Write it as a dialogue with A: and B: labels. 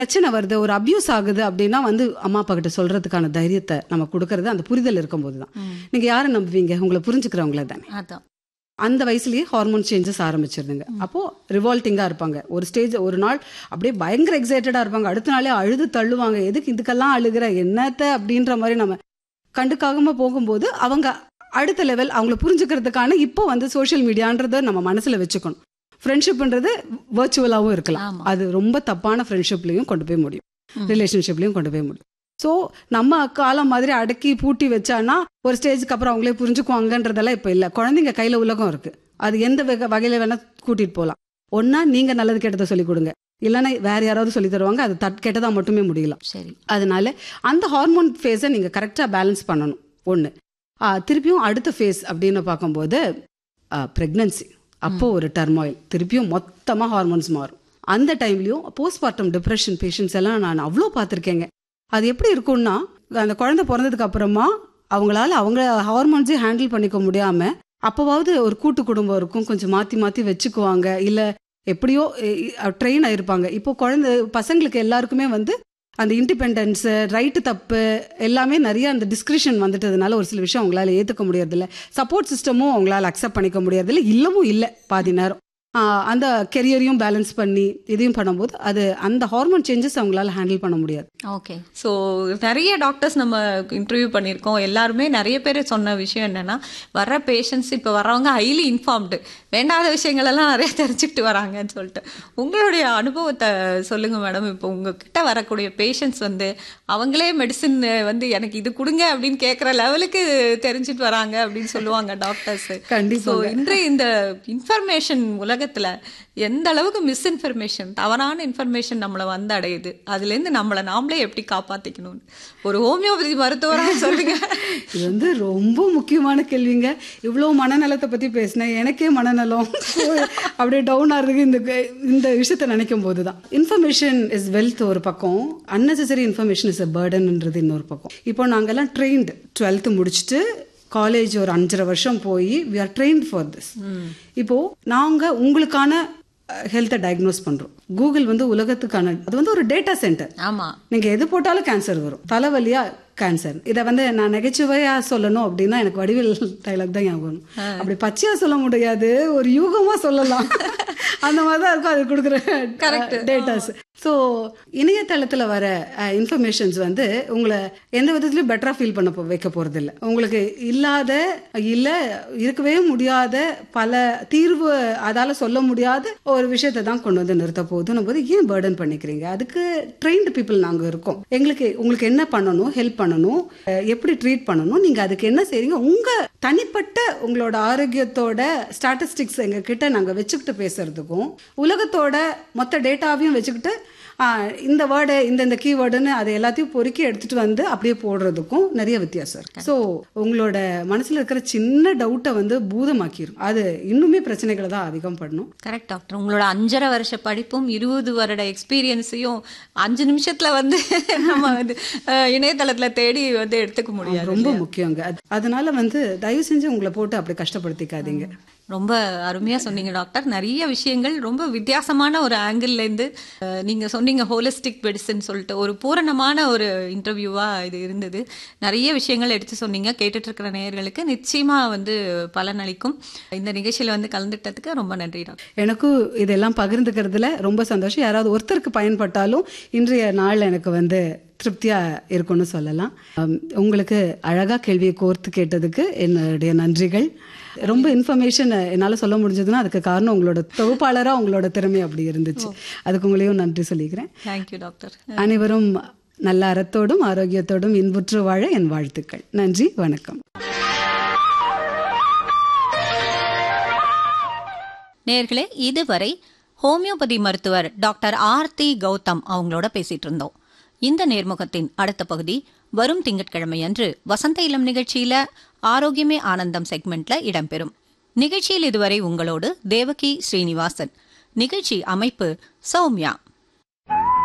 A: பிரச்சனை வருது ஒரு அபியூஸ் ஆகுது அப்படின்னா வந்து அம்மா அப்பா கிட்ட சொல்றதுக்கான தைரியத்தை நம்ம கொடுக்கறது அந்த புரிதல் இருக்கும்போது தான் நீங்க யாரை நம்புவீங்க உங்களை புரிஞ்சுக்கிறவங்கள தானே
B: அதான்
A: அந்த வயசுலயே ஹார்மோன் சேஞ்சஸ் ஆரம்பிச்சிருதுங்க அப்போ ரிவால்ட்டிங்கா இருப்பாங்க ஒரு ஸ்டேஜ் ஒரு நாள் அப்படியே பயங்கர எக்ஸைட்டடா இருப்பாங்க அடுத்த நாளே அழுது தள்ளுவாங்க எதுக்கு இதுக்கெல்லாம் அழுகிற என்னத்த அப்படின்ற மாதிரி நம்ம கண்டுக்காகாம போகும்போது அவங்க அடுத்த லெவல் அவங்கள புரிஞ்சுக்கிறதுக்கான இப்போ வந்து சோஷியல் மீடியான்றத நம்ம மனசுல வச்சுக்கணும் ஃப்ரெண்ட்ஷிப்ன்றது வர்ச்சுவலாகவும் இருக்கலாம்
B: ஆமா.
A: அது ரொம்ப தப்பான ஃப்ரெண்ட்ஷிப்லையும் கொண்டு போய் முடியும் ரிலேஷன்ஷிப்லையும் கொண்டு போய் முடியும் ஸோ நம்ம காலம் மாதிரி அடக்கி பூட்டி வச்சானா ஒரு ஸ்டேஜுக்கு அப்புறம் அவங்களே புரிஞ்சுக்குவாங்கன்றதெல்லாம் இப்போ இல்லை குழந்தைங்க கையில் உலகம் இருக்கு அது எந்த வகை வகையில் வேணால் கூட்டிகிட்டு போகலாம் ஒன்றா நீங்கள் நல்லது கெட்டதை சொல்லிக் கொடுங்க இல்லைன்னா வேற யாராவது சொல்லி தருவாங்க அது தட் கெட்டதாக மட்டுமே முடியலாம்
B: சரி
A: அதனால அந்த ஹார்மோன் ஃபேஸை நீங்கள் கரெக்டாக பேலன்ஸ் பண்ணணும் ஒன்று திருப்பியும் அடுத்த ஃபேஸ் அப்படின்னு பார்க்கும்போது ப்ரெக்னன்சி அப்போ ஒரு டர்மாயில் திருப்பியும் மொத்தமாக ஹார்மோன்ஸ் மாறும் அந்த டைம்லையும் போஸ்ட்மார்ட்டம் டிப்ரெஷன் பேஷண்ட்ஸ் எல்லாம் நான் அவ்வளோ பார்த்துருக்கேங்க அது எப்படி இருக்கும்னா அந்த குழந்தை பிறந்ததுக்கு அப்புறமா அவங்களால அவங்க ஹார்மோன்ஸே ஹேண்டில் பண்ணிக்க முடியாம அப்போவாவது ஒரு கூட்டு குடும்பம் இருக்கும் கொஞ்சம் மாற்றி மாற்றி வச்சுக்குவாங்க இல்லை எப்படியோ ட்ரெயின் ஆயிருப்பாங்க இப்போ குழந்தை பசங்களுக்கு எல்லாருக்குமே வந்து அந்த இண்டிபெண்டன்ஸ் ரைட்டு தப்பு எல்லாமே நிறைய அந்த டிஸ்கிரிஷன் வந்துட்டதுனால ஒரு சில விஷயம் அவங்களால ஏற்றுக்க முடியறதில்ல சப்போர்ட் சிஸ்டமும் அவங்களால அக்செப்ட் பண்ணிக்க முடியறதில்ல இல்லவும் இல்லை பாதி நேரம் ஆஹ் அந்த கெரியரையும் பேலன்ஸ் பண்ணி இதையும் பண்ணும்போது அது அந்த ஹார்மோன் சேஞ்சஸ் அவங்களால ஹேண்டில் பண்ண முடியாது
B: ஓகே ஸோ நிறைய டாக்டர்ஸ் நம்ம இன்டர்வியூ பண்ணியிருக்கோம் எல்லாருமே நிறைய பேர் சொன்ன விஷயம் என்னன்னா வர்ற பேஷண்ட்ஸ் இப்போ வர்றவங்க ஹைலி இன்ஃபார்ம்டு வேண்டாத விஷயங்கள் எல்லாம் நிறைய தெரிஞ்சுக்கிட்டு வராங்கன்னு சொல்லிட்டு உங்களுடைய அனுபவத்தை சொல்லுங்க மேடம் இப்போ உங்ககிட்ட வரக்கூடிய பேஷண்ட்ஸ் வந்து அவங்களே மெடிசின் வந்து எனக்கு இது கொடுங்க அப்படின்னு கேட்குற லெவலுக்கு தெரிஞ்சுட்டு வராங்க அப்படின்னு சொல்லுவாங்க டாக்டர்ஸ்
A: கண்டிப்பா
B: ஸோ இன்றைய இந்த இன்ஃபர்மேஷன் உலகத்துல எந்த அளவுக்கு மிஸ்இன்ஃபர்மேஷன் தவறான இன்ஃபர்மேஷன் நம்மளை வந்து அடையுது அதுலேருந்து நம்மளை நாமளே எப்படி காப்பாத்திக்கணும்னு ஒரு ஹோமியோபதி மருத்துவராக சொல்லுங்க
A: இது வந்து ரொம்ப முக்கியமான கேள்விங்க இவ்வளோ மனநலத்தை பற்றி பேசினேன் எனக்கே மனநலம் அப்படியே டவுன் ஆகிறதுக்கு இந்த இந்த விஷயத்தை நினைக்கும் போது தான் இன்ஃபர்மேஷன் இஸ் வெல்த் ஒரு பக்கம் அன்னெசரி இன்ஃபர்மேஷன் இஸ் அ பேர்டன்ன்றது இன்னொரு பக்கம் இப்போ நாங்கெல்லாம் ட்ரெயின்டு டுவெல்த்து முடிச்சுட்டு காலேஜ் ஒரு அஞ்சரை வருஷம் போய் we are trained for this இப்போ நாங்கள் உங்களுக்கான ஹெல்த்தை டயக்னோஸ் பண்ணுறோம் கூகுள் வந்து உலகத்துக்கான அது வந்து ஒரு டேட்டா சென்டர்
B: ஆமா
A: நீங்க எது போட்டாலும் கேன்சர் வரும் தலைவலியா கேன்சர் இதை வந்து நான் நகைச்சுவையா சொல்லணும் அப்படின்னா எனக்கு வடிவில் டைலாக் தான் ஞாபகம் வரும். அப்படி பச்சையா சொல்ல முடியாது ஒரு யூகமா சொல்லலாம் அந்த மாதிரி தான் இருக்கும் அது கொடுக்குற டேட்டாஸ் ஸோ இணையதளத்தில் வர இன்ஃபர்மேஷன்ஸ் வந்து உங்களை எந்த விதத்துலையும் பெட்டராக ஃபீல் பண்ண போ வைக்க போகிறது இல்லை உங்களுக்கு இல்லாத இல்லை இருக்கவே முடியாத பல தீர்வு அதால் சொல்ல முடியாத ஒரு விஷயத்தை தான் கொண்டு வந்து நிறுத்த போகுதுன்னும் போது ஏன் பேர்டன் பண்ணிக்கிறீங்க அதுக்கு ட்ரெயின்டு பீப்புள் நாங்கள் இருக்கோம் எங்களுக்கு உங்களுக்கு என்ன பண்ணணும் ஹெல்ப் பண்ணணும் அஹ் எப்படி ட்ரீட் பண்ணணும் நீங்கள் அதுக்கு என்ன செய்றீங்க உங்கள் தனிப்பட்ட உங்களோட ஆரோக்கியத்தோட ஸ்டாட்டிஸ்டிக்ஸ் எங்கள் கிட்ட நாங்கள் வச்சுக்கிட்டு பேசுறதுக்கும் உலகத்தோட மொத்த டேட்டாவையும் வச்சுக்கிட்டு ஆஹ், இந்த வேர்டு இந்த இந்த கீவேர்டுன்னு அதை எல்லாத்தையும் பொறுக்கி எடுத்துட்டு வந்து அப்படியே போடுறதுக்கும் நிறைய வித்தியாசம் இருக்கு ஸோ உங்களோட மனசுல இருக்கிற சின்ன டவுட்டை வந்து பூதமாக்கிரும் அது இன்னுமே பிரச்சனைகளை தான் அதிகம் பண்ணும்
B: கரெக்ட் டாக்டர் உங்களோட அஞ்சரை வருஷ படிப்பும் இருபது வருட எக்ஸ்பீரியன்ஸையும் அஞ்சு நிமிஷத்துல வந்து நம்ம வந்து அஹ், இணையதளத்துல தேடி வந்து எடுத்துக்க முடியாது
A: ரொம்ப முக்கியங்க அது- அதனால வந்து தயவு செஞ்சு உங்களை போட்டு அப்படி கஷ்டப்படுத்திக்காதீங்க
B: ரொம்ப அருமையா சொன்னீங்க டாக்டர் நிறைய விஷயங்கள் ரொம்ப வித்தியாசமான ஒரு ஆங்கிள் இருந்து அஹ், நீங்க சொன்னீங்க ஹோலிஸ்டிக் மெடிசன் சொல்லிட்டு ஒரு பூரணமான ஒரு இன்டர்வியூவா இது இருந்தது நிறைய விஷயங்கள் எடுத்து சொன்னீங்க கேட்டுட்டு இருக்கிற நேயர்களுக்கு நிச்சயமா வந்து பலனளிக்கும் இந்த நிகழ்ச்சியில வந்து கலந்துட்டதுக்கு ரொம்ப நன்றி டாக்டர்
A: எனக்கும் இதெல்லாம் பகிர்ந்துக்கிறதுல ரொம்ப சந்தோஷம் யாராவது ஒருத்தருக்கு பயன்பட்டாலும் இன்றைய நாள் எனக்கு வந்து திருப்தியா இருக்கும்னு சொல்லலாம் அம், உங்களுக்கு அழகா கேள்வியை கோர்த்து கேட்டதுக்கு என்னுடைய நன்றிகள் ரொம்ப இன்ஃபர்மேஷன் என்னால் சொல்ல முடிஞ்சதுன்னா அதுக்கு காரணம் உங்களோட தொகுப்பாளராக உங்களோட திறமை அப்படி இருந்துச்சு அதுக்கு உங்களையும் நன்றி சொல்லிக்கிறேன்
B: தேங்க்யூ டாக்டர்
A: அனைவரும் நல்ல அறத்தோடும் ஆரோக்கியத்தோடும் இன்புற்று வாழ என் வாழ்த்துக்கள் நன்றி வணக்கம்
B: நேர்களே இதுவரை ஹோமியோபதி மருத்துவர் டாக்டர் ஆர்த்தி கௌதம் அவங்களோட பேசிட்டு இருந்தோம் இந்த நேர்முகத்தின் அடுத்த பகுதி வரும் திங்கட்கிழமை அன்று வசந்த இளம் நிகழ்ச்சியில ஆரோக்கியமே ஆனந்தம் செக்மெண்ட்ல இடம்பெறும் நிகழ்ச்சியில் இதுவரை உங்களோடு தேவகி ஸ்ரீனிவாசன் நிகழ்ச்சி அமைப்பு சௌமியா